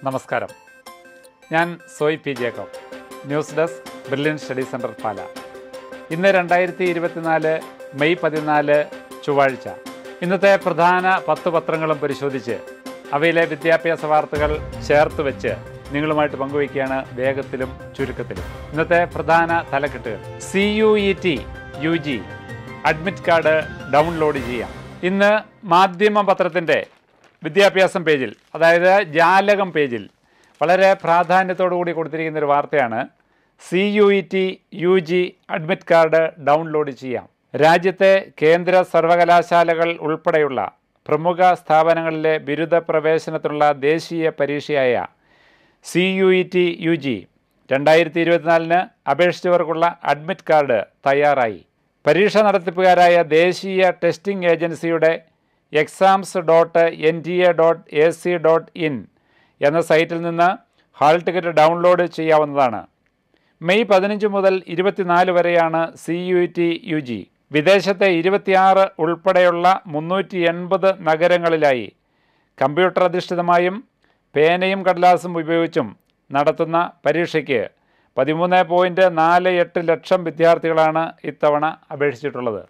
നമസ്കാരം ഞാൻ Soy P Jacob news desk brilliant study centre Pala ഇന്ന് രണ്ടായിരത്തി ഇരുപത്തിനാല് മെയ് പതിനാല് ചൊവ്വാഴ്ച ഇന്നത്തെ പ്രധാന പത്ത് പത്രങ്ങളും പരിശോധിച്ച് അവയിലെ വിദ്യാഭ്യാസ വാർത്തകൾ ചേർത്ത് വെച്ച് നിങ്ങളുമായിട്ട് പങ്കുവയ്ക്കുകയാണ് വേഗത്തിലും ചുരുക്കത്തിലും ഇന്നത്തെ പ്രധാന തലക്കെട്ടുകൾ C U E T U G admit card download ചെയ്യാം ഇന്ന് മാധ്യമ പത്രത്തിൻ്റെ വിദ്യാഭ്യാസം പേജിൽ അതായത് ജാലകം പേജിൽ വളരെ പ്രാധാന്യത്തോടു കൂടി കൊടുത്തിരിക്കുന്ന ഒരു വാർത്തയാണ് C U E T U G admit card download ചെയ്യാം രാജ്യത്തെ കേന്ദ്ര സർവകലാശാലകൾ ഉൾപ്പെടെയുള്ള പ്രമുഖ സ്ഥാപനങ്ങളിലെ ബിരുദ പ്രവേശനത്തിനുള്ള ദേശീയ പരീക്ഷയായ C U E T U G രണ്ടായിരത്തി ഇരുപത്തിനാലിന് അപേക്ഷിച്ചവർക്കുള്ള അഡ്മിറ്റ് കാർഡ് തയ്യാറായി പരീക്ഷ നടത്തിപ്പുകാരായ ദേശീയ ടെസ്റ്റിംഗ് ഏജൻസിയുടെ exams dot N T A dot A C dot in എന്ന സൈറ്റിൽ നിന്ന് ഹാൾ ടിക്കറ്റ് ഡൗൺലോഡ് ചെയ്യാവുന്നതാണ് മെയ് പതിനഞ്ച് മുതൽ ഇരുപത്തിനാല് വരെയാണ് C U T U G വിദേശത്തെ ഇരുപത്തിയാറ് ഉൾപ്പെടെയുള്ള മുന്നൂറ്റി എൺപത് നഗരങ്ങളിലായി കമ്പ്യൂട്ടർ അധിഷ്ഠിതമായും പേനയും കടലാസും ഉപയോഗിച്ചും നടത്തുന്ന പരീക്ഷയ്ക്ക് പതിമൂന്ന് പോയിൻറ്റ് നാല് എട്ട് ലക്ഷം വിദ്യാർത്ഥികളാണ് ഇത്തവണ അപേക്ഷിച്ചിട്ടുള്ളത്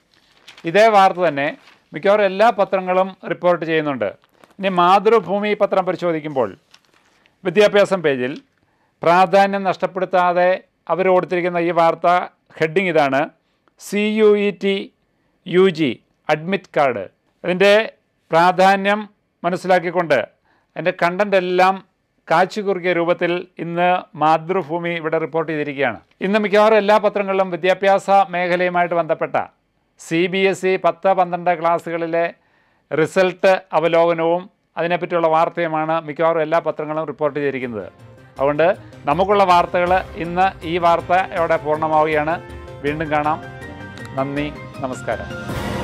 ഇതേ വാർത്ത തന്നെ മിക്കവാറും എല്ലാ പത്രങ്ങളും റിപ്പോർട്ട് ചെയ്യുന്നുണ്ട് ഇനി മാതൃഭൂമി പത്രം പരിശോധിക്കുമ്പോൾ വിദ്യാഭ്യാസം പേജിൽ പ്രാധാന്യം നഷ്ടപ്പെടുത്താതെ അവർ കൊടുത്തിരിക്കുന്ന ഈ വാർത്ത ഹെഡിങ് ഇതാണ് C U E T U G admit card ഇതിൻ്റെ പ്രാധാന്യം മനസ്സിലാക്കിക്കൊണ്ട് അതിൻ്റെ കണ്ടൻ്റ് എല്ലാം കാച്ചുകുറുക്കിയ രൂപത്തിൽ ഇന്ന് മാതൃഭൂമി ഇവിടെ റിപ്പോർട്ട് ചെയ്തിരിക്കുകയാണ് ഇന്ന് മിക്കവാറും എല്ലാ പത്രങ്ങളിലും വിദ്യാഭ്യാസ മേഖലയുമായിട്ട് ബന്ധപ്പെട്ട സി ബി എസ് ഇ പത്ത് പന്ത്രണ്ട് ക്ലാസ്സുകളിലെ റിസൾട്ട് അവലോകനവും അതിനെപ്പറ്റിയുള്ള വാർത്തയുമാണ് മിക്കവാറും എല്ലാ പത്രങ്ങളും റിപ്പോർട്ട് ചെയ്തിരിക്കുന്നത് അതുകൊണ്ട് നമുക്കുള്ള വാർത്തകൾ ഇന്ന് ഈ വാർത്തയോടെ പൂർണ്ണമാവുകയാണ് വീണ്ടും കാണാം നന്ദി നമസ്കാരം